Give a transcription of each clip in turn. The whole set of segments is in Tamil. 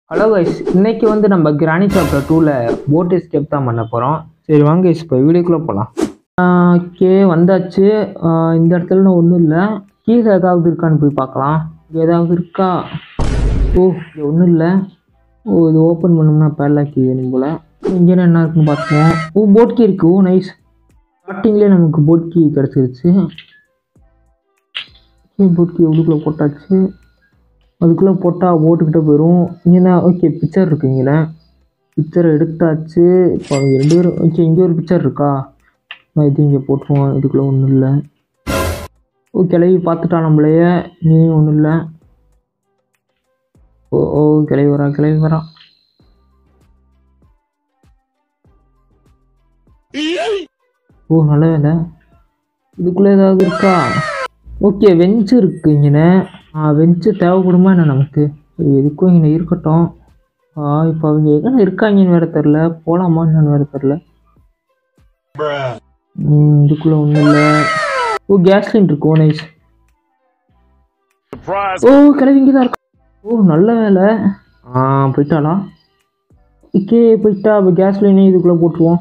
ஹலோ கைஸ் இன்னைக்கு வந்து நம்ம கிராணி சாப்டர் டூவில் போட் எஸ்கேப் தான் பண்ண போகிறோம் சரி வாங்க guys இப்போ வீடியோக்குள்ளே போகலாம் ஓகே வந்தாச்சு ஆஹ் இந்த இடத்துல ஒன்றும் இல்லை கீழே ஏதாவது இருக்கான்னு போய் பார்க்கலாம் இங்கே ஏதாவது இருக்கா ஓ இங்கே ஒன்றும் இல்லை ஓ இது ஓப்பன் பண்ணோம்னா பேரலா கீ வேணும் போல் இங்கே என்ன இருக்குன்னு பார்த்துக்குவோம் ஓ போட் கீ இருக்கு ஓ நைஸ் ஸ்டார்டிங்லேயே நமக்கு போட் கீ கிடச்சிருச்சு ஓகே போட் கீ உள்ளுக்குள்ளே போட்டாச்சு அதுக்குள்ளே போட்டால் போட்டுக்கிட்ட போயிடும் இங்கே ஓகே பிக்சர் இருக்கு இங்கே பிக்சரை எடுத்தாச்சு இப்போ அவங்க ரெண்டு பேரும் ஓகே இங்கே ஒரு பிக்சர் இருக்கா நான் இது இங்கே போட்டுருவோம் இதுக்குள்ளே ஒன்றும் இல்லை ஓ கிளவி பார்த்துட்டா நம்மளையே இங்கேயும் ஒன்றும் இல்லை ஓ ஓ கிளவி வரா கிளவி வரா ஓ நல்ல வேலை இதுக்குள்ளே ஏதாவது இருக்கா ஓகே வெஞ்சு இருக்கு இங்கே வெஞ்சு தேவைப்படுமா என்ன நமக்கு சரி, எதுக்கும் இங்கே இருக்கட்டும் ஆ இப்போ அவங்க எங்கே இருக்காங்கன்னு வேற தெரில போகலாமா என்னன்னு வேற தெரில ம் இதுக்குள்ளே ஒன்றும் இல்லை ஓ கேஸ்லின் இருக்கு ஓ நைஸ் ஓ கிளவி இங்கே தான் இருக்கா ஓ நல்ல வேலை ஆ போயிட்டாளா ஓகே போயிட்டா அப்போ கேஸ்லினே இதுக்குள்ளே போட்டுருவோம்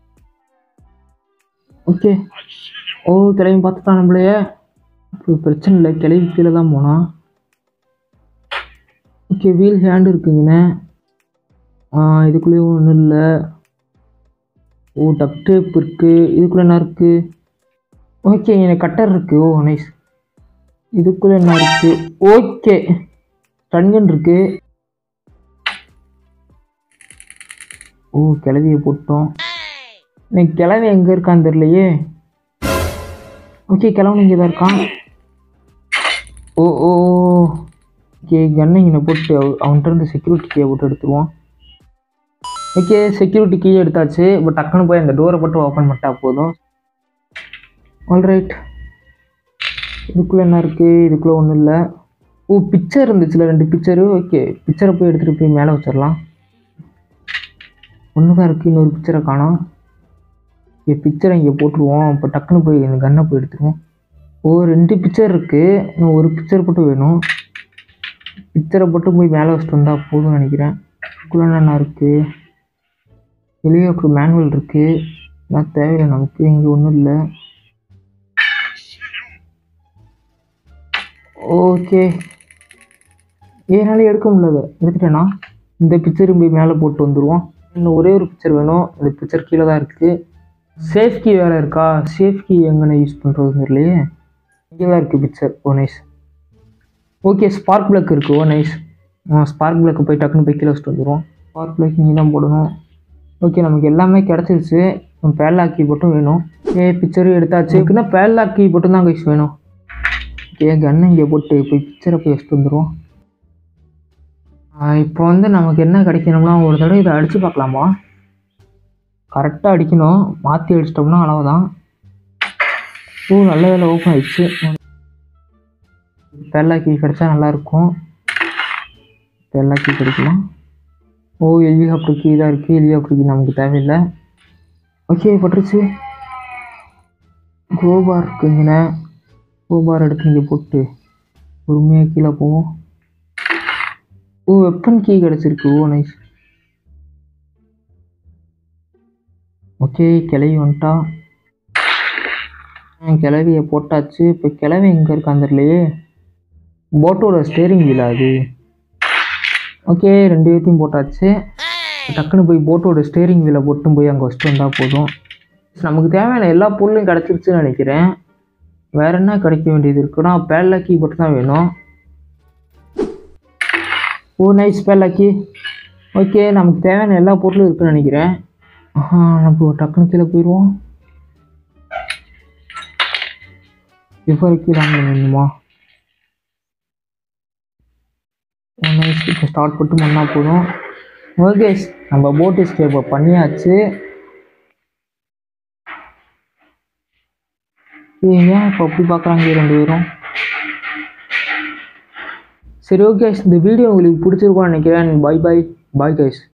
ஓகே ஓ கிளவி பார்த்துட்டான் நம்மளையே இப்போ பிரச்சனை இல்லை கிளவி கீழே தான் போனான் ஓகே வீல் ஹேண்ட் இருக்குங்கண்ணே ஆ இதுக்குள்ளேயும் ஒன்றும் இல்லை ஓ டக் டேப் இருக்குது இதுக்குள்ளே என்ன இருக்குது ஓகே எனக்கு கட்டர் இருக்குது ஓ நைஸ் இதுக்குள்ளே என்ன இருக்குது ஓகே டன்கன் இருக்குது ஓ கிளவியை போட்டோம் எனக்கு கிளவி எங்கே இருக்கான்னு தெரியலையே ஓகே கிளம்பு இங்கே தான் இருக்கான் ஓ ஓ ஓகே கன்னை இங்கே போட்டு அவ- அவன்கிட்ட இருந்து செக்யூரிட்டி கீயை போட்டு எடுத்துருவோம் ஓகே செக்யூரிட்டி கீயை எடுத்தாச்சு இப்போ டக்குன்னு போய் அந்த டோரை போட்டு ஓப்பன் பண்ணிட்டா போதும் ஆல்ரைட் இதுக்குள்ளே என்ன இருக்குது இதுக்குள்ளே ஒன்றும் இல்லை ஓ பிக்சர் இருந்துச்சுல ரெண்டு பிக்சரு ஓகே பிக்சரை போய் எடுத்துகிட்டு போய் மேலே வச்சிடலாம் ஒன்று தான் இருக்குது இன்னொரு பிக்சரை காணோம் இங்கே பிக்சரை இங்கே போட்டுருவோம் இப்போ டக்குன்னு போய் இந்த கன்னை போய் எடுத்துருவோம் ஓ ரெண்டு பிக்சர் இருக்குது இன்னும் ஒரு பிக்சர் மட்டும் வேணும் பிக்சரை போட்டு போய் மேலே வச்சுட்டு வந்தால் போதும்னு நினைக்கிறேன் இதுக்குள்ள என்ன இருக்குது ஹெலிகாப்டர் மேனுவல் இருக்குது நான் தேவையில்லை நமக்கு இங்கே ஒன்றும் இல்லை ஓகே ஏனால எடுக்க முடியல எடுத்துட்டேனா இந்த பிக்சரும் போய் மேலே போட்டு வந்துடுவோம் இன்னும் ஒரே ஒரு பிக்சர் வேணும் இந்த பிக்சர் கீழே தான் இருக்குது சேஃப் கீ வேறு இருக்கா சேஃப் கீ எங்கே யூஸ் பண்ணுறதுன்னு தெரியலையே இங்கே தான் இருக்குது picture oh nice okay spark plug இருக்குது ஓ நைஸ் ஸ்பார்க் பிளக்கு போய் டக்குன்னு போய் கீழே வச்சுட்டு வந்துடுவோம் ஸ்பார்க் பிளக் இங்கே தான் போடணும் ஓகே நமக்கு எல்லாமே கிடச்சிருச்சு பேர்லாக் கீ மட்டும் வேணும் ஏ பிக்சரும் எடுத்தாச்சு இதுக்குன்னா பேர்லாக் கீ மட்டும் தான் கைஸ் வேணும் ஓகே கன்னை இங்கே போட்டு போய் பிக்சரை போய் வச்சுட்டு வந்துடுவோம் இப்போ வந்து நமக்கு என்ன கிடைக்கணும்னா ஒரு தடவை இதை அடித்து பார்க்கலாமா கரெக்டாக அடிக்கணும் மாற்றி அடிச்சிட்டோம்னா அளவுதான் ஓ நல்ல வேலை ஓப்பன் ஆயிடுச்சு பெல்லா கீ கிடச்சா நல்லாயிருக்கும் பெல்லா கீ கிடைக்குமா ஓ ஹெலிகாப்டர் கீ தான் இருக்குது ஹெலிகாப்டர் கீ நமக்கு தேவையில்லை ஓகே பட்டுருச்சு கோபார் இருக்குங்கண்ணே கோபார் எடுத்து இங்கே போட்டு பொறுமையாக கீழே போவோம் ஓ வெப்பன் கீ கிடச்சிருக்கு ஓ நைஸ் ஓகே கிளவி வந்துட்டா ஆ, கிளவியை போட்டாச்சு இப்போ கிளவி எங்கே இருக்கான்னு தெரியலையே போட்டோட ஸ்டேரிங் வீல் அது ஓகே ரெண்டு பேர்த்தையும் போட்டாச்சு டக்குன்னு போய் போட்டோட ஸ்டேரிங் வீலை போட்டும் போய் அங்கே வச்சுட்டு வந்தால் போதும் நமக்கு தேவையான எல்லா பொருளும் கிடச்சிருச்சுன்னு நினைக்கிறேன் வேற என்ன கிடைக்க வேண்டியது இருக்குன்னா பேர்லாக்கி மட்டும் தான் வேணும் ஓ நைஸ் பேர்லாக்கி ஓகே நமக்கு தேவையான எல்லா பொருளும் இருக்குன்னு நினைக்கிறேன் ஆஹா நம்ம டக்குன்னு கீழே போயிடுவோம் எவ்வளோ கீழே வேணுமா நைஸ் இப்போ ஸ்டார்ட் பண்ணிட்டு பண்ணால் போதும் ஓகே நம்ம போட் எஸ்கேப் பண்ணியாச்சு ஏய், ஏன் இப்போ அப்படி பார்க்குறாங்க ரெண்டு பேரும் சரி ஓகே இந்த வீடியோ உங்களுக்கு பிடிச்சிருக்கும்னு நினைக்கிறேன் பாய் பாய் பாய் கைஸ்